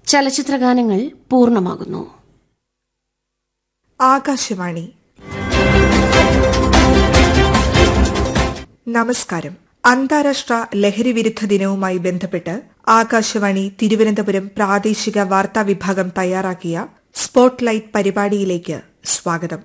ചലച്ചിത്രഗാനങ്ങൾ പൂർണ്ണമാകുന്നു ആകാശവാണി നമസ്കാരം അന്താരാഷ്ട്ര ലഹരി വിരുദ്ധ ദിനവുമായി ബന്ധപ്പെട്ട് ആകാശവാണി തിരുവനന്തപുരം പ്രാദേശിക വാർത്താ വിഭാഗം തയ്യാറാക്കിയ സ്പോട്ട്ലൈറ്റ് പരിപാടിയിലേക്ക് സ്വാഗതം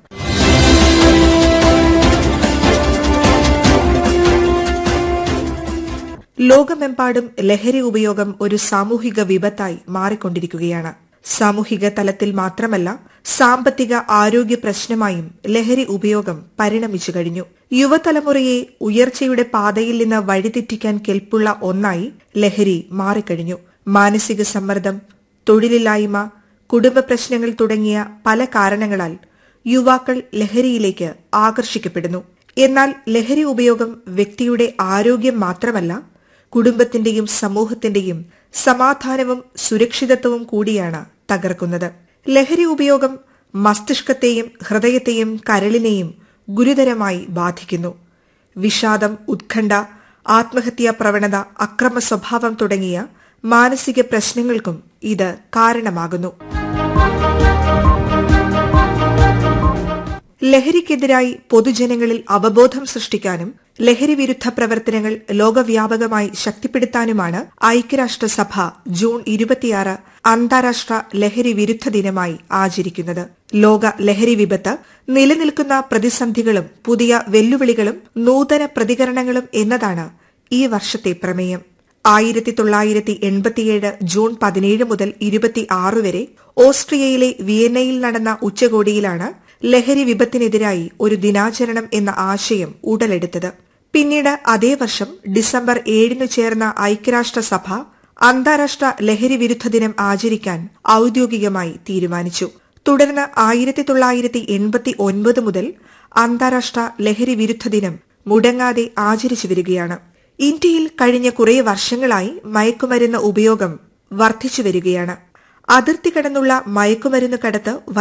ലോകമെമ്പാടും ലഹരി ഉപയോഗം ഒരു സാമൂഹിക വിപത്തായി മാറിക്കൊണ്ടിരിക്കുകയാണ് സാമൂഹിക തലത്തിൽ മാത്രമല്ല സാമ്പത്തിക ആരോഗ്യ പ്രശ്നമായും ലഹരി ഉപയോഗം പരിണമിച്ചു കഴിഞ്ഞു യുവതലമുറയെ ഉയർച്ചയുടെ പാതയിൽ നിന്ന് വഴിതെറ്റിക്കാൻ കെൽപ്പുള്ള ഒന്നായി ലഹരി മാറിക്കഴിഞ്ഞു മാനസിക സമ്മർദ്ദം തൊഴിലില്ലായ്മ കുടുംബ പ്രശ്നങ്ങൾ തുടങ്ങിയ പല കാരണങ്ങളാൽ യുവാക്കൾ ലഹരിയിലേക്ക് ആകർഷിക്കപ്പെടുന്നു എന്നാൽ ലഹരി ഉപയോഗം വ്യക്തിയുടെ ആരോഗ്യം മാത്രമല്ല കുടുംബത്തിന്റെയും സമൂഹത്തിന്റെയും സമാധാനവും സുരക്ഷിതത്വവും കൂടിയാണ് തകർക്കുന്നത് ലഹരി ഉപയോഗം മസ്തിഷ്കത്തെയും ഹൃദയത്തെയും കരളിനെയും ഗുരുതരമായി ബാധിക്കുന്നു വിഷാദം ഉത്കണ്ഠ ആത്മഹത്യാ പ്രവണത അക്രമ സ്വഭാവം തുടങ്ങിയ മാനസിക പ്രശ്നങ്ങൾക്കും ഇത് കാരണമാകുന്നു ലഹരിക്കെതിരായി പൊതുജനങ്ങളിൽ അവബോധം സൃഷ്ടിക്കാനും ലഹരി വിരുദ്ധ പ്രവർത്തനങ്ങൾ ലോകവ്യാപകമായി ശക്തിപ്പെടുത്താനുമാണ് ഐക്യരാഷ്ട്രസഭ ജൂൺ ഇരുപത്തിയാറ് അന്താരാഷ്ട്ര ലഹരി വിരുദ്ധ ദിനമായി ആചരിക്കുന്നത് ലോക ലഹരി വിപത്ത് നിലനിൽക്കുന്ന പ്രതിസന്ധികളും പുതിയ വെല്ലുവിളികളും നൂതന പ്രതികരണങ്ങളും എന്നതാണ് ഈ വർഷത്തെ പ്രമേയം ആയിരത്തി തൊള്ളായിരത്തി എൺപത്തിയേഴ് ജൂൺ പതിനേഴ് മുതൽ ഇരുപത്തിയാറ് വരെ ഓസ്ട്രിയയിലെ വിയന്നയിൽ നടന്ന ഉച്ചകോടിയിലാണ് ലഹരി വിപത്തിനെതിരായി ഒരു ദിനാചരണം എന്ന ആശയം ഉടലെടുത്തത് പിന്നീട് അതേ വർഷം ഡിസംബർ ഏഴിന് ചേർന്ന ഐക്യരാഷ്ട്രസഭ അന്താരാഷ്ട്ര ലഹരി വിരുദ്ധ ദിനം ആചരിക്കാൻ ഔദ്യോഗികമായി തീരുമാനിച്ചു തുടർന്ന് ആയിരത്തി തൊള്ളായിരത്തി എൺപത്തി ഒൻപത് മുതൽ അന്താരാഷ്ട്ര ലഹരി വിരുദ്ധ ദിനം മുടങ്ങാതെ ആചരിച്ചു വരികയാണ് ഇന്ത്യയിൽ കഴിഞ്ഞ കുറേ വർഷങ്ങളായി മയക്കുമരുന്ന് ഉപയോഗം വർദ്ധിച്ചു വരികയാണ് അതിർത്തി കടന്നുള്ള മയക്കുമരുന്ന് കടത്ത്